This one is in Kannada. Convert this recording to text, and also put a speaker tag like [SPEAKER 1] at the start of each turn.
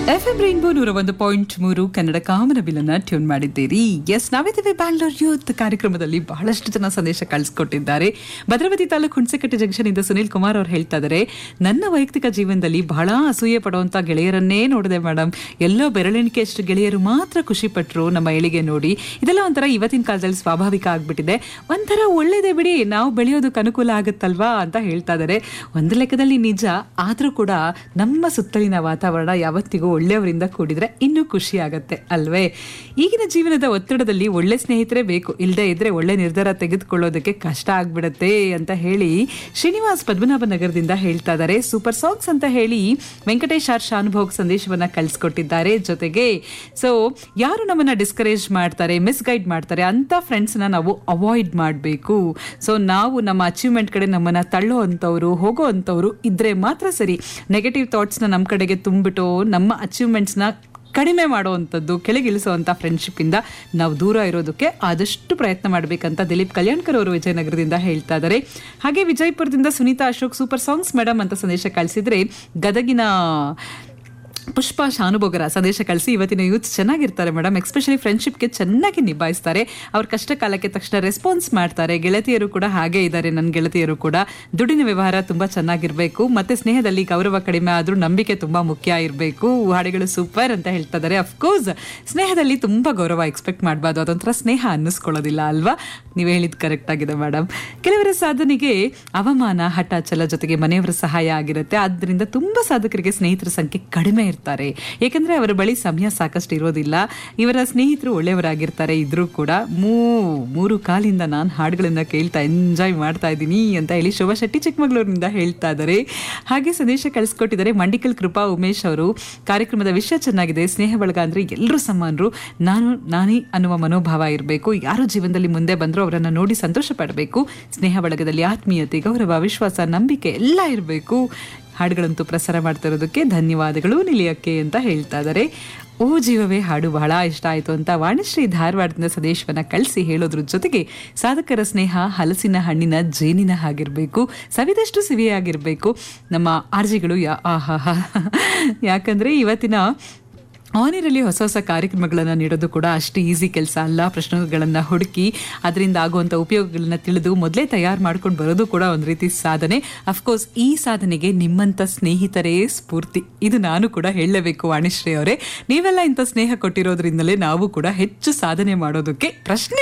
[SPEAKER 1] ಎಫ್ ಎಂ ರೈನ್ಬೋ ನೂರ ಒಂದು ಪಾಯಿಂಟ್ ಮೂರು ಕನ್ನಡ ಕಾಮನ ಬಿಲ್ಲನ್ನ ಟ್ಯೂನ್ ಮಾಡಿದ್ದೀರಿ ಎಸ್ ನಾವಿದ್ದೀವಿ ಬ್ಯಾಂಗ್ಳೂರ್ ಯೂತ್ ಕಾರ್ಯಕ್ರಮದಲ್ಲಿ ಬಹಳಷ್ಟು ಜನ ಸಂದೇಶ ಕಳಿಸ್ಕೊಟ್ಟಿದ್ದಾರೆ ಭದ್ರಾವತಿ ತಾಲೂಕು ಹುಣಸೆಕಟ್ಟೆ ಜಂಕ್ಷನ್ ಇಂದ ಸುನಿಲ್ ಕುಮಾರ್ ಅವರು ಹೇಳ್ತಾ ಇದ್ದಾರೆ ನನ್ನ ವೈಯಕ್ತಿಕ ಜೀವನದಲ್ಲಿ ಬಹಳ ಅಸೂಯೆ ಪಡುವಂತ ಗೆಳೆಯರನ್ನೇ ನೋಡಿದೆ ಮೇಡಮ್ ಎಲ್ಲೋ ಬೆರಳೆಣಿಕೆಯಷ್ಟು ಗೆಳೆಯರು ಮಾತ್ರ ಖುಷಿ ಪಟ್ಟರು ನಮ್ಮ ಏಳಿಗೆ ನೋಡಿ ಇದೆಲ್ಲ ಒಂಥರ ಇವತ್ತಿನ ಕಾಲದಲ್ಲಿ ಸ್ವಾಭಾವಿಕ ಆಗ್ಬಿಟ್ಟಿದೆ ಒಂಥರ ಒಳ್ಳೇದೇ ಬಿಡಿ ನಾವು ಬೆಳೆಯೋದಕ್ಕೆ ಅನುಕೂಲ ಆಗುತ್ತಲ್ವಾ ಅಂತ ಹೇಳ್ತಾ ಇದ್ದಾರೆ ಒಂದು ಲೆಕ್ಕದಲ್ಲಿ ನಿಜ ಆದ್ರೂ ಕೂಡ ನಮ್ಮ ಸುತ್ತಲಿನ ವಾತಾವರಣ ಯಾವತ್ತಿಗೂ ಒಳ್ಳೆಯವರಿಂದ ಕೂಡಿದ್ರೆ ಇನ್ನೂ ಖುಷಿ ಆಗತ್ತೆ ಅಲ್ವೇ ಈಗಿನ ಜೀವನದ ಒತ್ತಡದಲ್ಲಿ ಒಳ್ಳೆ ಸ್ನೇಹಿತರೆ ಬೇಕು ಇಲ್ಲದೆ ಇದ್ರೆ ಒಳ್ಳೆ ನಿರ್ಧಾರ ತೆಗೆದುಕೊಳ್ಳೋದಕ್ಕೆ ಕಷ್ಟ ಆಗ್ಬಿಡತ್ತೆ ಅಂತ ಹೇಳಿ ಶ್ರೀನಿವಾಸ್ ಪದ್ಮನಾಭ ನಗರದಿಂದ ಹೇಳ್ತಾ ಇದ್ದಾರೆ ಸೂಪರ್ ಸಾಂಗ್ಸ್ ಅಂತ ಹೇಳಿ ವೆಂಕಟೇಶ್ ಆರ್ ಶಾನುಭೋಗ್ ಸಂದೇಶವನ್ನ ಕಳಿಸ್ಕೊಟ್ಟಿದ್ದಾರೆ ಜೊತೆಗೆ ಸೊ ಯಾರು ನಮ್ಮನ್ನ ಡಿಸ್ಕರೇಜ್ ಮಾಡ್ತಾರೆ ಮಿಸ್ಗೈಡ್ ಮಾಡ್ತಾರೆ ಅಂತ ಫ್ರೆಂಡ್ಸ್ನ ನಾವು ಅವಾಯ್ಡ್ ಮಾಡಬೇಕು ಸೊ ನಾವು ನಮ್ಮ ಅಚೀವ್ಮೆಂಟ್ ಕಡೆ ನಮ್ಮನ್ನ ತಳ್ಳೋ ಅಂಥವ್ರು ಹೋಗೋ ಅಂಥವ್ರು ಇದ್ರೆ ಮಾತ್ರ ಸರಿ ನೆಗೆಟಿವ್ ಥಾಟ್ಸ್ನ ನಮ್ಮ ಕಡೆಗೆ ತುಂಬಿಟ್ಟು ನಮ್ಮ ಅಚೀವ್ಮೆಂಟ್ಸ್ನ ಕಡಿಮೆ ಮಾಡುವಂಥದ್ದು ಕೆಳಗಿಳಿಸುವಂಥ ಫ್ರೆಂಡ್ಶಿಪ್ಪಿಂದ ನಾವು ದೂರ ಇರೋದಕ್ಕೆ ಆದಷ್ಟು ಪ್ರಯತ್ನ ಮಾಡಬೇಕಂತ ದಿಲೀಪ್ ಕಲ್ಯಾಣ್ಕರ್ ಅವರು ವಿಜಯನಗರದಿಂದ ಹೇಳ್ತಾ ಇದ್ದಾರೆ ಹಾಗೆ ವಿಜಯಪುರದಿಂದ Sunita Ashok super songs madam ಅಂತ ಸಂದೇಶ ಕಳಿಸಿದ್ರೆ ಗದಗಿನ ಪುಷ್ಪ ಶಾನುಭೋಗರ ಸಂದೇಶ ಕಳಿಸಿ ಇವತ್ತಿನ ಯೂತ್ ಚೆನ್ನಾಗಿರ್ತಾರೆ ಮೇಡಮ್ ಎಸ್ಪೆಷಲಿ ಫ್ರೆಂಡ್ಶಿಪ್ಗೆ ಚೆನ್ನಾಗಿ ನಿಭಾಯಿಸ್ತಾರೆ ಅವ್ರ ಕಷ್ಟ ಕಾಲಕ್ಕೆ ತಕ್ಷಣ ರೆಸ್ಪಾನ್ಸ್ ಮಾಡ್ತಾರೆ ಗೆಳತಿಯರು ಕೂಡ ಹಾಗೆ ಇದ್ದಾರೆ ನನ್ನ ಗೆಳತಿಯರು ಕೂಡ ದುಡಿನ ವ್ಯವಹಾರ ತುಂಬ ಚೆನ್ನಾಗಿರಬೇಕು ಮತ್ತೆ ಸ್ನೇಹದಲ್ಲಿ ಗೌರವ ಕಡಿಮೆ ಆದರೂ ನಂಬಿಕೆ ತುಂಬ ಮುಖ್ಯ ಇರಬೇಕು ಹಾಡುಗಳು ಸೂಪರ್ ಅಂತ ಹೇಳ್ತಾ ಇದ್ದಾರೆ ಅಫ್ಕೋರ್ಸ್ ಸ್ನೇಹದಲ್ಲಿ ತುಂಬ ಗೌರವ ಎಕ್ಸ್ಪೆಕ್ಟ್ ಮಾಡಬಾರ್ದು ಅದೊಂಥರ ಸ್ನೇಹ ಅನ್ನಿಸ್ಕೊಳ್ಳೋದಿಲ್ಲ ಅಲ್ವಾ ನೀವು ಹೇಳಿದ್ ಕರೆಕ್ಟ್ ಆಗಿದೆ ಮೇಡಮ್ ಕೆಲವರ ಸಾಧನೆಗೆ ಅವಮಾನ ಹಠ ಛಲ ಜೊತೆಗೆ ಮನೆಯವರ ಸಹಾಯ ಆಗಿರುತ್ತೆ ಆದ್ದರಿಂದ ತುಂಬಾ ಸಾಧಕರಿಗೆ ಸ್ನೇಹಿತರ ಸಂಖ್ಯೆ ಕಡಿಮೆ ಇರ್ತಾರೆ ಏಕೆಂದ್ರೆ ಅವರ ಬಳಿ ಸಮಯ ಸಾಕಷ್ಟು ಇರೋದಿಲ್ಲ ಇವರ ಸ್ನೇಹಿತರು ಒಳ್ಳೆಯವರಾಗಿರ್ತಾರೆ ಇದ್ರೂ ಕೂಡ ಮೂ ಮೂರು ಕಾಲಿಂದ ನಾನು ಹಾಡುಗಳನ್ನ ಕೇಳ್ತಾ ಎಂಜಾಯ್ ಮಾಡ್ತಾ ಇದ್ದೀನಿ ಅಂತ ಹೇಳಿ ಶೋಭಾ ಶೆಟ್ಟಿ ಚಿಕ್ಕಮಗಳೂರಿನಿಂದ ಹೇಳ್ತಾ ಇದ್ದಾರೆ ಹಾಗೆ ಸಂದೇಶ ಕಳಿಸ್ಕೊಟ್ಟಿದ್ದಾರೆ ಮಂಡಿಕಲ್ ಕೃಪಾ ಉಮೇಶ್ ಅವರು ಕಾರ್ಯಕ್ರಮದ ವಿಷಯ ಚೆನ್ನಾಗಿದೆ ಸ್ನೇಹ ಬಳಗ ಅಂದ್ರೆ ಎಲ್ಲರೂ ಸಮಾನರು ನಾನು ನಾನೇ ಅನ್ನುವ ಮನೋಭಾವ ಇರಬೇಕು ಯಾರು ಜೀವನದಲ್ಲಿ ಮುಂದೆ ಬಂದರೂ ಅವರನ್ನ ನೋಡಿ ಸಂತೋಷ ಪಡಬೇಕು ಸ್ನೇಹ ಬಳಗದಲ್ಲಿ ಆತ್ಮೀಯತೆ ಗೌರವ ವಿಶ್ವಾಸ ನಂಬಿಕೆ ಎಲ್ಲ ಇರಬೇಕು ಹಾಡುಗಳಂತೂ ಪ್ರಸಾರ ಮಾಡ್ತಾ ಇರೋದಕ್ಕೆ ಧನ್ಯವಾದಗಳು ನಿಲಿಯಕ್ಕೆ ಅಂತ ಹೇಳ್ತಾ ಇದ್ದಾರೆ ಓ ಜೀವವೇ ಹಾಡು ಬಹಳ ಇಷ್ಟ ಆಯಿತು ಅಂತ ವಾಣಿಶ್ರೀ ಧಾರವಾಡದಿಂದ ಸಂದೇಶವನ್ನ ಕಳಿಸಿ ಹೇಳೋದ್ರ ಜೊತೆಗೆ ಸಾಧಕರ ಸ್ನೇಹ ಹಲಸಿನ ಹಣ್ಣಿನ ಜೇನಿನ ಹಾಗಿರಬೇಕು ಸವಿದಷ್ಟು ಸಿಹಿಯಾಗಿರಬೇಕು ನಮ್ಮ ಆರ್ಜಿಗಳು ಯಾ ಆಹಾ ಯಾಕಂದ್ರೆ ಇವತ್ತಿನ ಆನಿರಲ್ಲಿ ಹೊಸ ಹೊಸ ಕಾರ್ಯಕ್ರಮಗಳನ್ನು ನೀಡೋದು ಕೂಡ ಅಷ್ಟು ಈಸಿ ಕೆಲಸ ಅಲ್ಲ ಪ್ರಶ್ನೆಗಳನ್ನು ಹುಡುಕಿ ಅದರಿಂದ ಆಗುವಂಥ ಉಪಯೋಗಗಳನ್ನ ತಿಳಿದು ಮೊದಲೇ ತಯಾರು ಮಾಡ್ಕೊಂಡು ಬರೋದು ಕೂಡ ಒಂದು ರೀತಿ ಸಾಧನೆ ಅಫ್ಕೋರ್ಸ್ ಈ ಸಾಧನೆಗೆ ನಿಮ್ಮಂಥ ಸ್ನೇಹಿತರೇ ಸ್ಫೂರ್ತಿ ಇದು ನಾನು ಕೂಡ ಹೇಳಲೇಬೇಕು ವಾಣಿಶ್ರೀ ಅವರೇ ನೀವೆಲ್ಲ ಇಂಥ ಸ್ನೇಹ ಕೊಟ್ಟಿರೋದ್ರಿಂದಲೇ ನಾವು ಕೂಡ ಹೆಚ್ಚು ಸಾಧನೆ ಮಾಡೋದಕ್ಕೆ ಪ್ರಶ್ನೆ